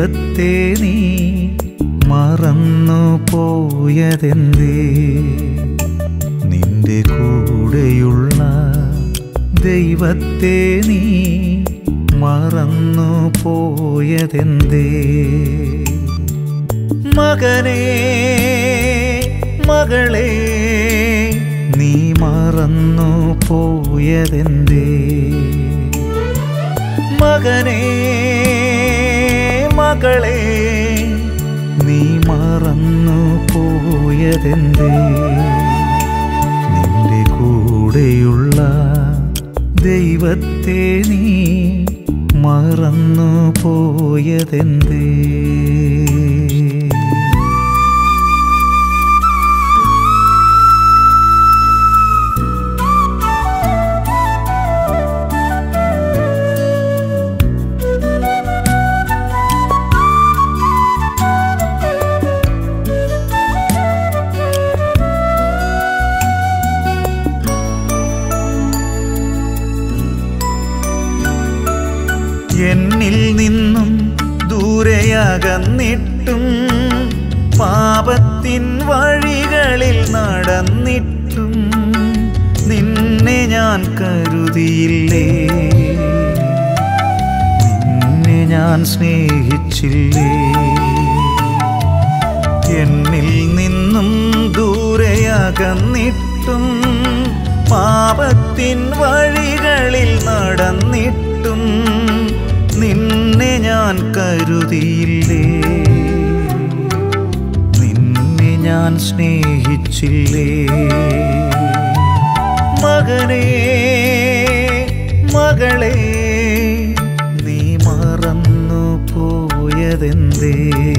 ദൈവത്തെ നീ മറന്നു പോയതെന്തേ നിന്റെ കൂടെയുള്ള ദൈവത്തെ നീ മറന്നു പോയതെന്തേ മകനേ മകളെ നീ മറന്നു പോയതെന്തേ മകനേ മകളെ നീ മറന്നു പോയതെന്തേ നിന്റെ കൂടെയുള്ള ദൈവത്തെ നീ മറന്നു പോയതെന്തേ എന്നിൽ നിന്നും ദൂരെയകന്നിട്ടും പാപത്തിൻ വഴികളിൽ നടന്നിട്ടും നിന്നെ ഞാൻ കരുതിയില്ലേ നിന്നെ ഞാൻ സ്നേഹിച്ചില്ലേ എന്നിൽ നിന്നും ദൂരെയകന്നിട്ടും പാപത്തിൻ വഴികളിൽ നടന്നിട്ടും നിന്നെ ഞാൻ കരുതിയില്ലേ നിന്നെ ഞാൻ സ്നേഹിച്ചില്ലേ മകനേ മകളെ നീ മറന്നു പോയതെന്തേ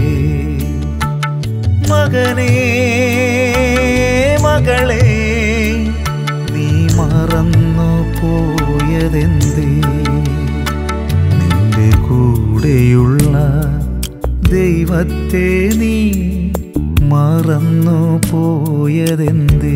മകനേ മകളെ നീ മറന്നു പോയതെന്തേ നിന്റെ കൂടെയുള്ള ദൈവത്തെ നീ മറന്നു പോയതെന്തേ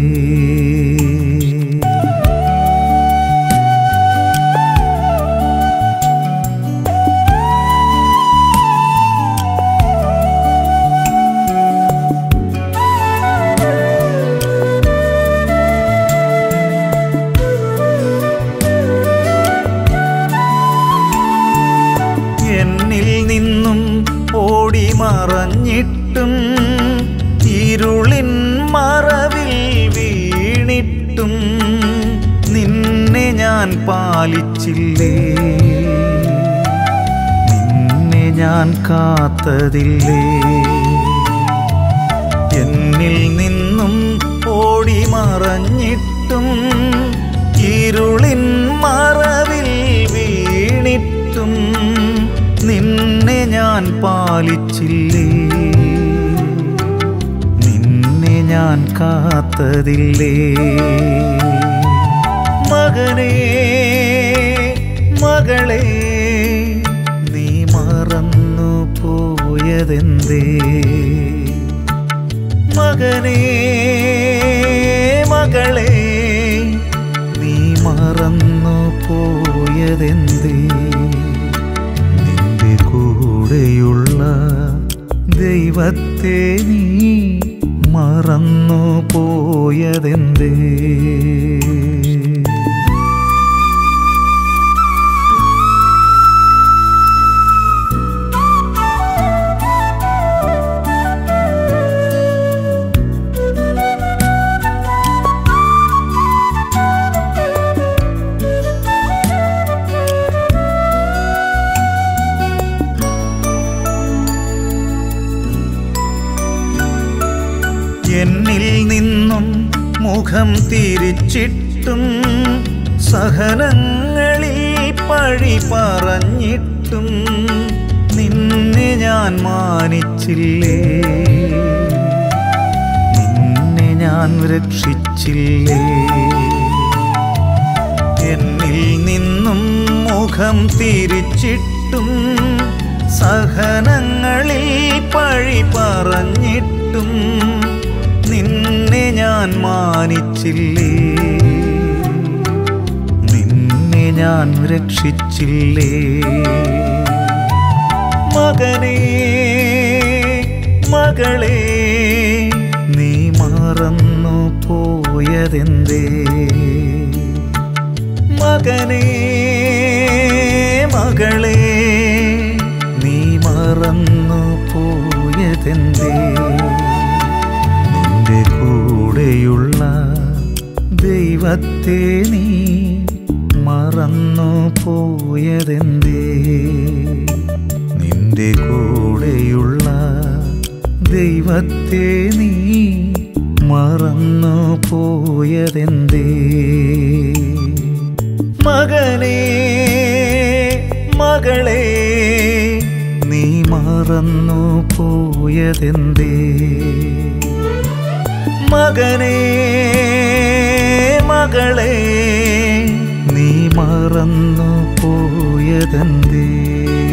എന്നിൽ നിന്നും ഓടി മറഞ്ഞിട്ടും ഇരുളിൻ മറവിൽ വീണിട്ടും നിന്നെ ഞാൻ പാലിച്ചില്ലേ നിന്നെ ഞാൻ കാത്തതില്ലേ എന്നിൽ നിന്നും ഓടി മറഞ്ഞിട്ടും ഇരുളിൻ മറവിൽ വീണിട്ടും നിന്നെ ഞാൻ പാലിച്ചില്ലേ നിന്നെ ഞാൻ കാത്തതില്ലേ മകനേ മകളെ നീ മറന്നു പോയതെന്തേ മകനേ മകളെ നീ മറന്നു പോയതെന്തേ നിന്റെ കൂടെയുള്ള ദൈവത്തെ നീ മറന്നു പോയതെന്തേ എന്നിൽ നിന്നും മുഖം തിരിച്ചിട്ടും സഹനങ്ങളിൽ പഴി പറഞ്ഞിട്ടും നിന്നെ ഞാൻ മാനിച്ചില്ലേ നിന്നെ ഞാൻ രക്ഷിച്ചില്ലേ എന്നിൽ നിന്നും മുഖം തിരിച്ചിട്ടും സഹനങ്ങളിൽ പഴി പറഞ്ഞിട്ടും നിന്നെ ഞാൻ മാനിച്ചില്ലേ നിന്നെ ഞാൻ രക്ഷിച്ചില്ലേ മകനേ മകളെ നീ മറന്നു പോയതെന്തേ മകനേ മകളെ നീ മറന്നു പോയതെന്തേ നിന്റെ കൂടെയുള്ള ദൈവത്തെ നീ മറന്നു പോയതെന്തേ നിന്റെ കൂടെയുള്ള ദൈവത്തെ നീ മറന്നു പോയതെന്തേ മകനേ മകളെ നീ മറന്നു പോയതെന്തേ മകനേ മകളെ നീ മറന്നു പോയതെന്തേ